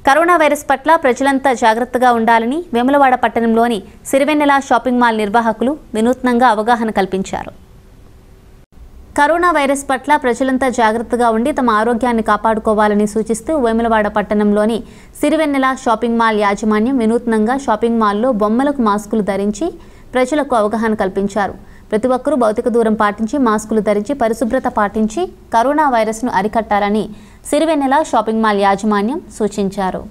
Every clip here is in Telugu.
కరోనా వైరస్ పట్ల ప్రజలంతా జాగ్రత్తగా ఉండాలని వేములవాడ పట్టణంలోని సిరివెన్నెల షాపింగ్ మాల్ నిర్వాహకులు వినూత్నంగా అవగాహన కల్పించారు కరోనా వైరస్ పట్ల ప్రజలంతా జాగ్రత్తగా ఉండి తమ ఆరోగ్యాన్ని కాపాడుకోవాలని సూచిస్తూ వేములవాడ పట్టణంలోని సిరివెన్నెల షాపింగ్ మాల్ యాజమాన్యం వినూత్నంగా షాపింగ్ మాల్లో బొమ్మలకు మాస్కులు ధరించి ప్రజలకు అవగాహన కల్పించారు ప్రతి ఒక్కరూ భౌతిక దూరం పాటించి మాస్కులు ధరించి పరిశుభ్రత పాటించి కరోనా వైరస్ను అరికట్టాలని సిరివెన్నెల షాపింగ్ మాల్ యాజమాన్యం సూచించారు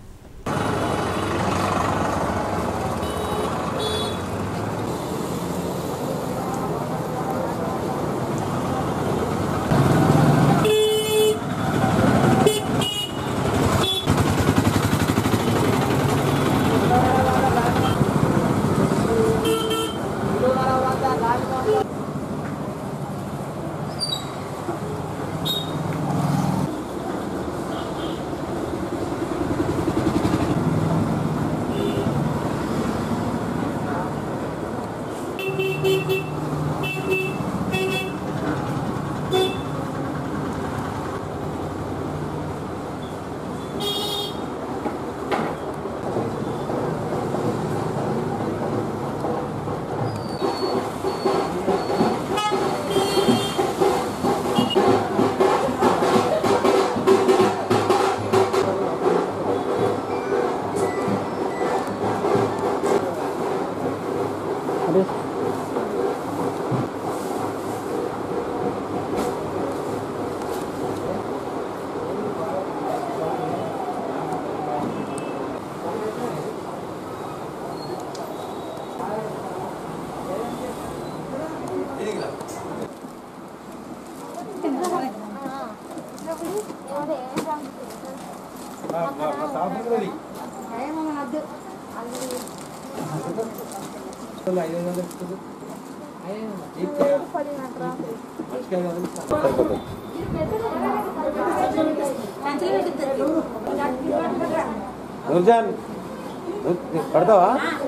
నూర్జాన్ నువ్వు పడతావా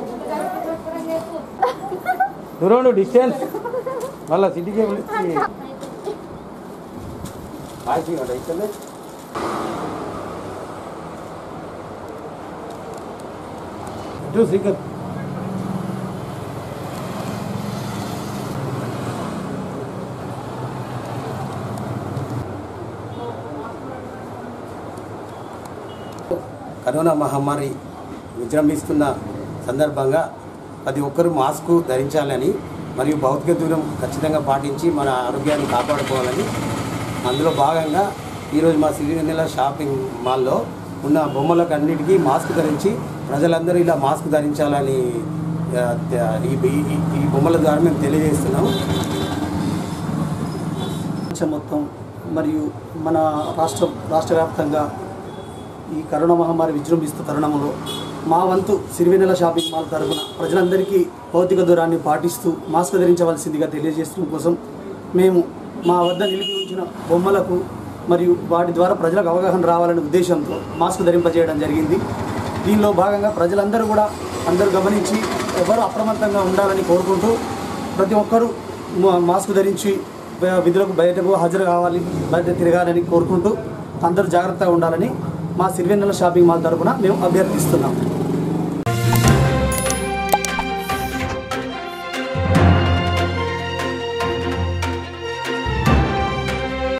దూరం నువ్వు డిస్టెన్స్ మళ్ళా సిటీకి ఆగి ఇక్కడ ఇటు శ్రీకర్ కరోనా మహమ్మారి విజృంభిస్తున్న సందర్భంగా ప్రతి ఒక్కరూ మాస్కు ధరించాలని మరియు భౌతిక దూరం ఖచ్చితంగా పాటించి మన ఆరోగ్యాన్ని కాపాడుకోవాలని అందులో భాగంగా ఈరోజు మా సిరివెన్నెల షాపింగ్ మాల్లో ఉన్న బొమ్మలకు అన్నిటికీ మాస్క్ ధరించి ప్రజలందరూ ఇలా మాస్క్ ధరించాలని ఆ, ఈ ఈ- ఈ బొమ్మల ద్వారా మేము తెలియజేస్తున్నాం ప్రపంచం మొత్తం మరియు మన రాష్ట్ర రాష్ట్ర వ్యాప్తంగా ఈ కరోనా మహమ్మారి విజృంభిస్తున్న తరుణంలో మా వంతు సిరివెన్నెల షాపింగ్ మాల్ తరపున ప్రజలందరికీ భౌతిక దూరాన్ని పాటిస్తూ మాస్క్ ధరించవలసిందిగా తెలియజేయడం కోసం మేము మా వద్ద నిలిపి ఉంచిన బొమ్మలకు మరియు వాటి ద్వారా ప్రజలకు అవగాహన రావాలనే ఉద్దేశంతో మాస్క్ ధరింపజేయడం జరిగింది దీనిలో భాగంగా ప్రజలందరూ కూడా అందరూ గమనించి ఎవరు అప్రమత్తంగా ఉండాలని కోరుకుంటూ ప్రతి ఒక్కరూ మా- మాస్క్ ధరించి విధులకు బయటకు హాజరు కావాలి బయట తిరగాలని కోరుకుంటూ అందరూ జాగ్రత్తగా ఉండాలని మా సిరివెన్నెల షాపింగ్ మాల్ తరపున మేము అభ్యర్థిస్తున్నాం